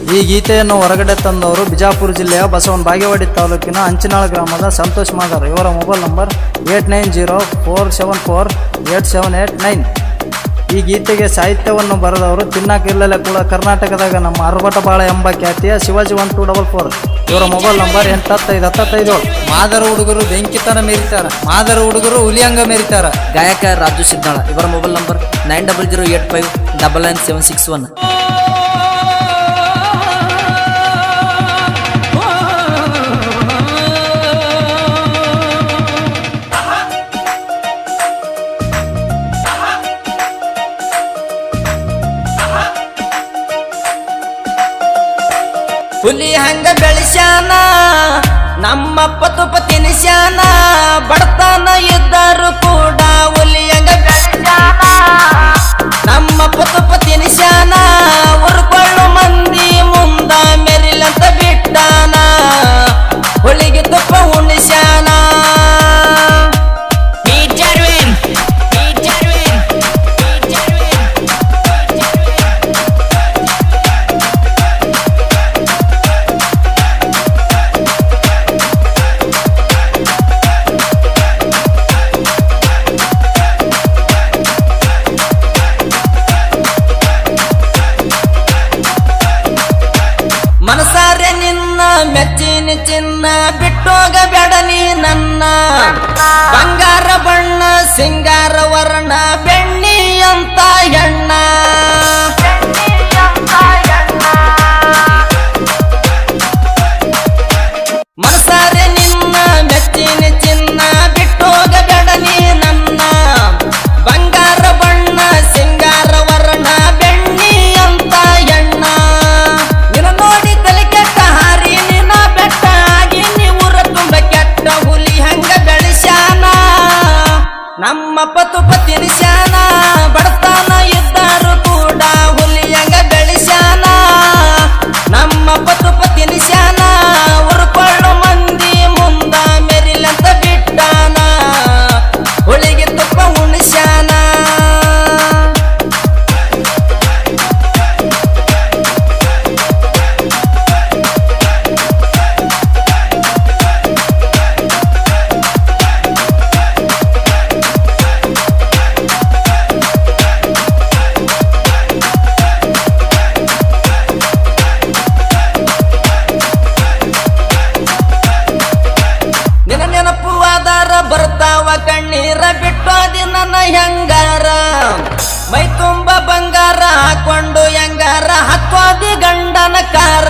ಈ ಗೀತೆಯನ್ನು ಹೊರಗಡೆ ತಂದವರು ಬಿಜಾಪುರ ಜಿಲ್ಲೆಯ ಬಸವನ ಬಾಗೇವಾಡಿ ತಾಲೂಕಿನ ಅಂಚಿನಾಳ ಗ್ರಾಮದ ಸಂತೋಷ್ ಮಾದರ್ ಇವರ mobile number eight nine zero four seven four eight seven eight nine ಈ ಗೀತೆಗೆ ಸಾಹಿತ್ಯವನ್ನು ಬರೆದವರು ತಿನ್ನಕ್ಕಿಲ್ಲಲೆ ಕೂಡ ಕರ್ನಾಟಕದಾಗ ನಮ್ಮ ಅರಬಟಬಾಳ ಎಂಬ ಖ್ಯಾತಿಯ Shivaji one two double four ಇವರ ಮೊಬೈಲ್ ನಂಬರ್ ಎಂಟತ್ತೈದು ಹತ್ತತ್ತೈದು ಮಾದರ ಹುಡುಗರು ಬೆಂಕಿತನ ಮೆರಿತಾರ ಮಾದರ ಹುಡುಗರು ಹುಲಿಯಂಗ ಮೆರಿತಾರ ಗಾಯಕ ರಾಜು ಸಿದ್ದಾಳ ಇವರ mobile number nine double zero eight five double nine seven six one ಹುಲಿ ಹಂಗ ಬೆಳೆಸ್ಯಾನ ನಮ್ಮಪ್ಪ ತುಪ್ಪ ತಿನಿಸ್ಯಾನ ಬಡತನ ಇದ್ದರು ಕೂಡ ಹುಲಿ ಹಂಗ ಬೆಳೆಸ್ಯಾನ ನಮ್ಮಪ್ಪ ತುಪ್ಪ ತಿನಿಸ್ಯಾನ ಉರ್ಕೊಳ್ಳು ಮಂದಿ ಮುಂದ ಮೆರಿಲಂತ ಬಿಟ್ಟಾನ ಹುಲಿಗೆ ತುಪ್ಪ ಉಣಿಸ್ಯಾನ ಈಜರ್ವಿನ್ ಈಜರ್ವಿನ್ ಈಜರ್ವಿನ್ ಮನಸಾರೆ ನಿನ್ನ ಮೆಚ್ಚಿನ ಚಿನ್ನ ಬಿಟ್ಟೋಗ ಬೆಡನಿ ನನ್ನ ಬಂಗಾರ ಬಣ್ಣ ಸಿಂಗಾರ ವರ್ಣ ಬೆಣ್ಣಿ ಅಂತ ಹೆಣ್ಣ ಮನಸಾರೆ ನಿನ್ನ ಮೆಚ್ಚಿನ ಚಿನ್ನ ಬಿಟ್ಟೋಗ ಬೆಡನಿ ನನ್ನ ಬಂಗಾರ ಬಣ್ಣ ಸಿಂಗಾರ ವರ್ಣ ಬೆಣ್ಣಿ ಅಂತ ಎಣ್ಣ ನಿನ್ನ ನೋಡಿ ತಲೆ ಕೆಟ್ಟ ಹಾರಿ ನಿನ್ನ ಬೆಟ್ಟ ಆಗಿ ನೀ ಊರ ತುಂಬ ಕೆಟ್ಟ ಹುಲಿ ಹಂಗ ಬೆಳೆಸ್ಯಾನ ನಮ್ಮ ಪತುಪ ತಿನಿಸ್ಯಾನ ಬಡತನ ಇದ್ದರು ಕೂಡ ಹುಲಿ ಹಂಗ ಬೆಳೆಸ್ಯಾನ ನಮ್ಮ ಪತುಪ ತಿನಿಸ್ಯಾನ ಉರ್ಕೊಳ್ಳು ಮಂದಿ ಮುಂದ ಮೆರಿಲಂತ ಬಿಟ್ಟಾನ ಹುಳಿಗೆ ತುಪ್ಪ ಉಣಿಸ್ಯಾನ ನಿನ್ನ ನೆನಪು ಆಧಾರ ಬರ್ತಾವ ಕಣ್ಣೀರ ಬಿಟ್ಟೋದಿ ನನ್ನ ಹೆಂಗಾರ ಮೈ ತುಂಬ ಬಂಗಾರ ಹಾಕೊಂಡು ಹೆಂಗಾರ ಹತ್ವಾದಿ ಗಂಡನ ಕಾರ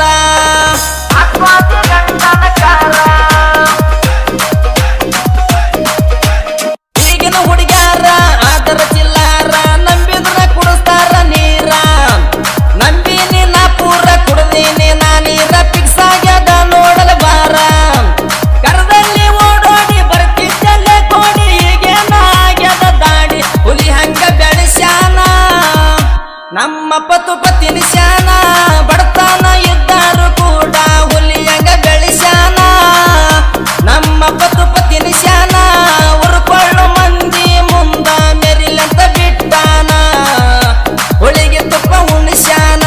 ಈಗಿನ ಹುಡುಗ್ಯಾರ ಆದರ ಚಿಲ್ಲಾರ ನಂಬಿದ್ರ ಕುಡಿಸ್ತಾರ ನೀರ ನಂಬಿನಿ ನಾ ಪೂರ ಕುಡ್ದೀನಿ ನಾ ನೀರ ಫಿಕ್ಸ್ ಆಗ್ಯದ ನೋಡಲ ಬಾರ ಕರದಲ್ಲಿ ಓಡೋಡಿ ಬರ್ತಿದ್ದಲ್ಲೇ ಕೋಡಿ ಈಗೇನ ಆಗ್ಯದ ದಾಡಿ ಹುಲಿ ಹಂಗ ಬೆಳೆಸ್ಯಾನ ನಮ್ಮ ಪತುಪ ತಿನಿಸ್ಯಾನ ಬಡತನ ಇದ್ದರು ಕೂಡ ಹುಲಿ ಹಂಗ ಬೆಳೆಸ್ಯಾನ ನಮ್ಮ ಪತುಪ ತಿನಿಸ್ಯಾನ ಉರ್ಕೊಳ್ಳು ಮಂದಿ ಮುಂದ ಮೆರಿಲಂತ ಬಿಟ್ಟಾನ ಹುಳಿಗೆ ತುಪ್ಪ ಉಣಿಸ್ಯಾನ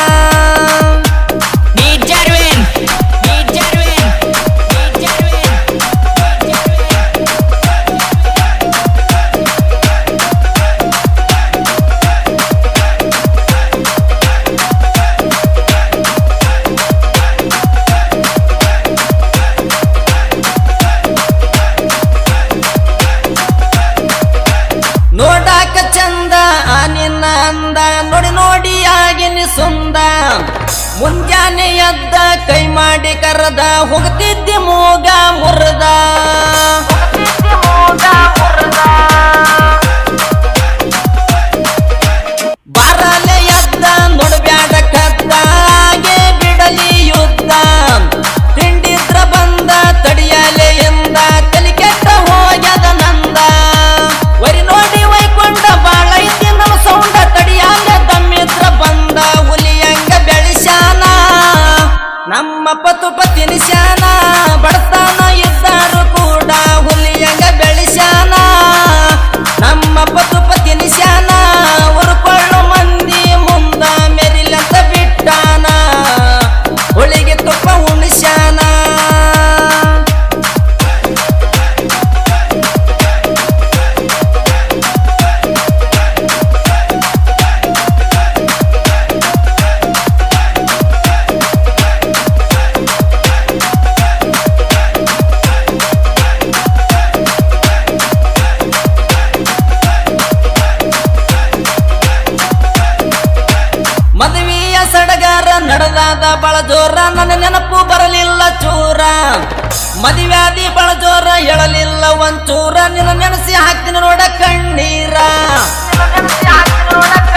ಈಜರ್ವಿನ್ ಈಜರ್ವಿನ್ ಈಜರ್ವಿನ್ ನೋಡಾಕ ಚಂದ ಆ ನಿನ್ನ ಅಂದ ನೋಡಿ ನೋಡಿ ಆಗಿನಿ ಸುಂದ ಮುಂಜಾನೆ ಎದ್ದ ಕೈ ಮಾಡಿ ಕರೆದ ಹೋಗ್ತಿದ್ದಿ ಮೂಗ ಮುರ್ದ ಬಾರಲೆ ಎದ್ದ ನೋಡ್ಬ್ಯಾಡ ಕದ್ದ ಹಾಗೆ ಬಿಡಲಿ ಯುದ್ಧ ತಿಂಡಿದ್ರ ಬಂದ ತಡಿಯಲೆ ಎಂದ ತಲೆ ಕೆಟ್ಟ ಹೋಗ್ಯದ ನಂದ ವರಿ ನೋಡಿ ವೈಕೊಂಡ ಬಾಳೈತಿ ನಮ್ಮ ಸೌಂಡ ತಡಿಯಾಗ ದಮ್ಮಿದ್ರ ಬಂದ ಹುಲಿಯಂಗ ಬೆಳೆಸ್ಯಾನ ನಮ್ಮ ಪತುಪ ತಿನಿಸ್ಯಾನ ಬಡತನ ಇದ್ದರು ಕೂಡ ಹುಲಿಯಂಗ ಬೆಳೆಸ್ಯಾನ ನಮ್ಮ ಪತುಪ ತಿನಿಸ್ಯಾನ ಉರ್ಕೊಳ್ಳು ಮಂದಿ ಮುಂದ ಮೆರಿಲಂತ ಬಿಟ್ಟಾನ ಮದುವ್ಯಾದ ಬಳ ಜೋರ ನನ್ನ ನೆನಪು ಬರಲಿಲ್ಲ ಚೂರ ಮದುವ್ಯಾದಿ ಬಳ ಜೋರ ಹೇಳಲಿಲ್ಲ ಒಂಚೂರ ನಿನ್ನ ನೆನೆಸಿ ಹಾಕ್ತೀನಿ ನೋಡ ಕಣ್ಣೀರ